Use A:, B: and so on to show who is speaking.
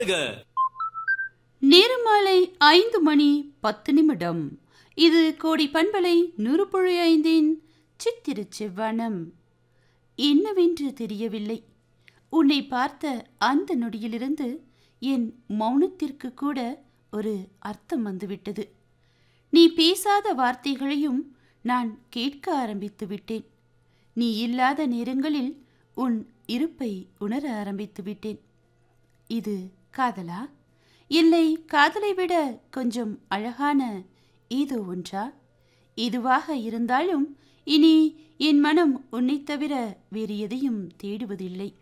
A: நேரம் மாலை ஐந்து மணி பத்து நிமிடம் இது கோடி பண்பலை நூறு புள்ளி ஐந்தின் சித்திர செவ்வனம் என்னவென்று தெரியவில்லை உன்னை பார்த்த அந்த நொடியிலிருந்து என் மௌனத்திற்கு கூட ஒரு அர்த்தம் வந்துவிட்டது நீ பேசாத வார்த்தைகளையும் நான் கேட்க ஆரம்பித்து விட்டேன் நீ இல்லாத நேரங்களில் உன் இருப்பை உணர ஆரம்பித்து விட்டேன் இது காதலா இல்லை காதலை விட கொஞ்சம் அழகான ஏதோ ஒன்றா இதுவாக இருந்தாலும் இனி என் மனம் உன்னைத் தவிர வேறு எதையும் தேடுவதில்லை